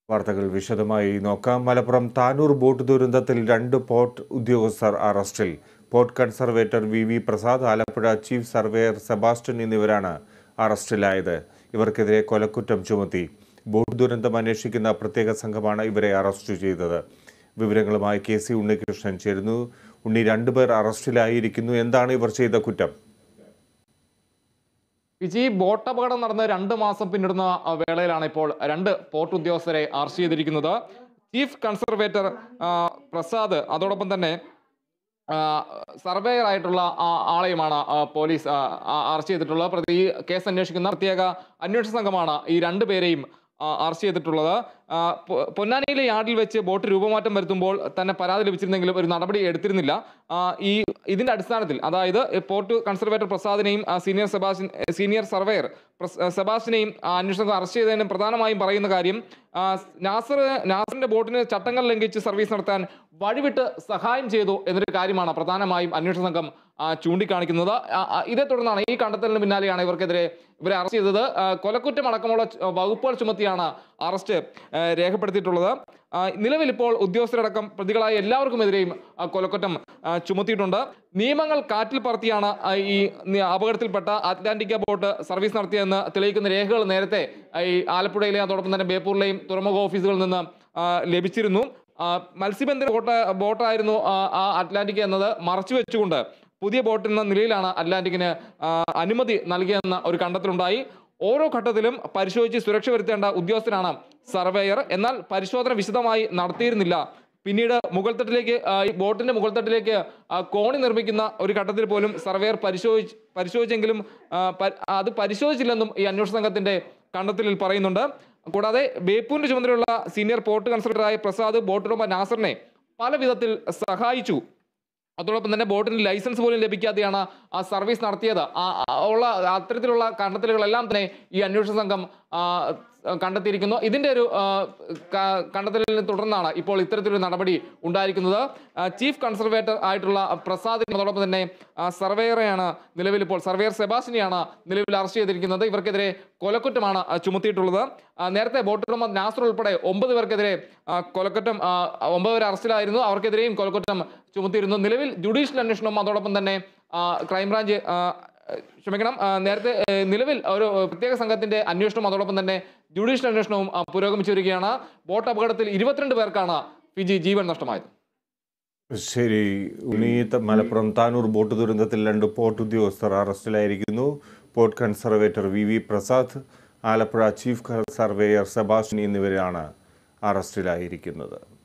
വാർത്തകൾ വിശദമായി നോക്കാം മലപ്പുറം താനൂർ ബോട്ട് ദുരന്തത്തിൽ രണ്ട് പോർട്ട് ഉദ്യോഗസ്ഥർ അറസ്റ്റിൽ port conservator V V Prasad Alappuzha chief surveyor Sebastian എന്നിവരാണ് അറസ്റ്റിലായത് ഇവർക്കെതിരെ കൊലക്കുറ്റം ചുമത്തി ബോട്ട് ദുരന്തം അന്വേഷിക്കുന്ന പ്രത്യേക സംഘമാണ് ഇവരെ അറസ്റ്റ് ചെയ്തത് വിവരങ്ങളുമായി കെ സി ഉണ്ണികൃഷ്ണൻ ചേരുന്നു ഉണ്ണി രണ്ടുപേർ അറസ്റ്റിലായിരിക്കുന്നു എന്താണ് ഇവർ ചെയ്ത കുറ്റം വിജയ് ബോട്ട് അപകടം നടന്ന് രണ്ട് മാസം പിന്നിടുന്ന ആ, വേളയിലാണ് ഇപ്പോൾ രണ്ട് പോർട്ട് ഉദ്യോഗസ്ഥരെ അറസ്റ്റ് ചെയ്തിരിക്കുന്നത് ചീഫ് കൺസർവേറ്റർ ആ, പ്രസാദ് അതോടൊപ്പം തന്നെ ആ, സർവേയർ ആയിട്ടുള്ള ആ ആളെയുമാണ് ആ, പോലീസ് ആ, ആ, അറസ്റ്റ് ചെയ്തിട്ടുള്ളത് പ്രതി ഈ കേസ് അന്വേഷിക്കുന്ന പ്രത്യേക അന്വേഷണ സംഘമാണ് ഈ രണ്ടുപേരെയും ആ, അറസ്റ്റ് ചെയ്തിട്ടുള്ളത് ആ, പൊ- പൊന്നാനിയിലെ യാർഡിൽ വെച്ച് ബോട്ട് രൂപമാറ്റം വരുത്തുമ്പോൾ തന്നെ പരാതി ലഭിച്ചിരുന്നെങ്കിലും ഒരു നടപടി എടുത്തിരുന്നില്ല ആ, ഈ ഇതിന്റെ അടിസ്ഥാനത്തിൽ അതായത് പോർട്ട് കൺസർവേറ്റർ പ്രസാദിനെയും ആ, സീനിയർ സെബാസ്റ്റ്യൻ സീനിയർ സർവേയർ പ്രസ്- സെബാസ്റ്റ്യനെയും ആ, അന്വേഷണ സംഘം അറസ്റ്റ് ചെയ്തതിന് പ്രധാനമായും പറയുന്ന കാര്യം ആ, നാസർ നാസറിന്റെ ബോട്ടിന് ചട്ടങ്ങൾ ലംഘിച്ച് സർവീസ് നടത്താൻ വഴിവിട്ട് സഹായം ചെയ്തു എന്നൊരു കാര്യമാണ് പ്രധാനമായും അന്വേഷണ സംഘം ആ, ചൂണ്ടിക്കാണിക്കുന്നത് ആ, ആ, ഇതേ തുടർന്നാണ് ഈ കണ്ടെത്തലിന് പിന്നാലെയാണ് ഇവർക്കെതിരെ ഇവരെ അറസ്റ്റ് ചെയ്തത് ആ, കൊലക്കുറ്റം അടക്കമുള്ള ചു- വകുപ്പുകൾ ചുമത്തിയാണ് അറസ്റ്റ് ആ, രേഖപ്പെടുത്തിയിട്ടുള്ളത് ആ, നിലവിൽ ഇപ്പോൾ ഉദ്യോഗസ്ഥരടക്കം പ്രതികളായ എല്ലാവർക്കുമെതിരെയും ആ, കൊലക്കുറ്റം ആ, ചുമത്തിയിട്ടുണ്ട് നിയമങ്ങൾ കാറ്റിൽ പറത്തിയാണ് ആ, ഈ നി- അപകടത്തിൽപ്പെട്ട അറ്റ്ലാന്റിക്ക ബോട്ട് സർവീസ് നടത്തിയതെന്ന് തെളിയിക്കുന്ന രേഖകൾ നേരത്തെ ആ, ഈ ആലപ്പുഴയിലെയും അതോടൊപ്പം തന്നെ ബേപ്പൂരിലെയും തുറമുഖ ഓഫീസുകളിൽ നിന്ന് ആ, ലഭിച്ചിരുന്നു ആ, മത്സ്യബന്ധന ബോട്ട് ബോട്ടായിരുന്നു ആ, ആ അറ്റ്ലാന്റിക്ക എന്നത് മറച്ചു വെച്ചുകൊണ്ട് പുതിയ ബോട്ട് എന്ന നിലയിലാണ് അറ്റ്ലാന്റിക്കിന് ആ, അനുമതി നൽകിയെന്ന ഒരു കണ്ടെത്തലുണ്ടായി ഓരോ ഘട്ടത്തിലും പരിശോധിച്ച് സുരക്ഷ വരുത്തേണ്ട ഉദ്യോഗസ്ഥനാണ് സർവേയർ എന്നാൽ പരിശോധന വിശദമായി നടത്തിയിരുന്നില്ല പിന്നീട് മുകൾത്തട്ടിലേക്ക് ആ, ഈ ബോട്ടിന്റെ മുകൾത്തട്ടിലേക്ക് ആ, കോണി നിർമ്മിക്കുന്ന ഒരു ഘട്ടത്തിൽ പോലും സർവേയർ പരിശോധിച്ച് പരിശോധിച്ചെങ്കിലും ആ, പ- അത് പരിശോധിച്ചില്ലെന്നും ഈ അന്വേഷണ സംഘത്തിന്റെ കണ്ടെത്തലിൽ പറയുന്നുണ്ട് കൂടാതെ ബേപ്പൂരിന്റെ ചുമതലയുള്ള സീനിയർ പോർട്ട് കൺസൾട്ടറായ പ്രസാദ് ബോട്ടുടമ നാസറിനെ പല വിധത്തിൽ സഹായിച്ചു അതോടൊപ്പം തന്നെ ബോട്ടിന് ലൈസൻസ് പോലും ലഭിക്കാതെയാണ് ആ സർവീസ് നടത്തിയത് ആ ആ ഉള്ള അത്തരത്തിലുള്ള കണ്ടെത്തലുകളെല്ലാം തന്നെ ഈ അന്വേഷണ സംഘം ആ, കണ്ടെത്തിയിരിക്കുന്നു ഇതിന്റെ ഒരു ആ, ക- കണ്ടെത്തലിനെ തുടർന്നാണ് ഇപ്പോൾ ഇത്തരത്തിലൊരു നടപടി ഉണ്ടായിരിക്കുന്നത് ആ, ചീഫ് കൺസർവേറ്റർ ആയിട്ടുള്ള പ്രസാദിന് അതോടൊപ്പം തന്നെ ആ, സർവേയറെയാണ് നിലവിൽ ഇപ്പോൾ സർവേയർ സെബാസ്റ്റിനെയാണ് നിലവിൽ അറസ്റ്റ് ചെയ്തിരിക്കുന്നത് ഇവർക്കെതിരെ കൊലക്കുറ്റമാണ് ആ, ചുമത്തിയിട്ടുള്ളത് ആ, നേരത്തെ ബോട്ടുടമ നാസർ ഉൾപ്പെടെ ഒമ്പത് പേർക്കെതിരെ ആ, കൊലക്കുറ്റം ആ, ഒമ്പത് പേർ അറസ്റ്റിലായിരുന്നു അവർക്കെതിരെയും കൊലക്കുറ്റം ചുമത്തിയിരുന്നു നിലവിൽ ജുഡീഷ്യൽ അന്വേഷണവും അതോടൊപ്പം തന്നെ ആ, ക്രൈംബ്രാഞ്ച് ആ, ക്ഷമിക്കണം ആ, നേരത്തെ ഏ, നിലവിൽ ഒരു പ്രത്യേക സംഘത്തിന്റെ അന്വേഷണവും അതോടൊപ്പം തന്നെ ജുഡീഷ്യൽ അന്വേഷണവും ആ, പുരോഗമിച്ചു വരികയാണ് ബോട്ട് അപകടത്തിൽ ഇരുപത്തിരണ്ട് പേർക്കാണ് ഫിജി ജീവൻ നഷ്ടമായത് ശരി ഉണ്ണി ത- മലപ്പുറം താനൂർ ബോട്ട് ദുരന്തത്തിൽ രണ്ട് പോർട്ട് ഉദ്യോഗസ്ഥർ അറസ്റ്റിലായിരിക്കുന്നു port conservator V V Prasad Alappuzha chief surveyor Sebastian എന്നിവരാണ് അറസ്റ്റിലായിരിക്കുന്നത്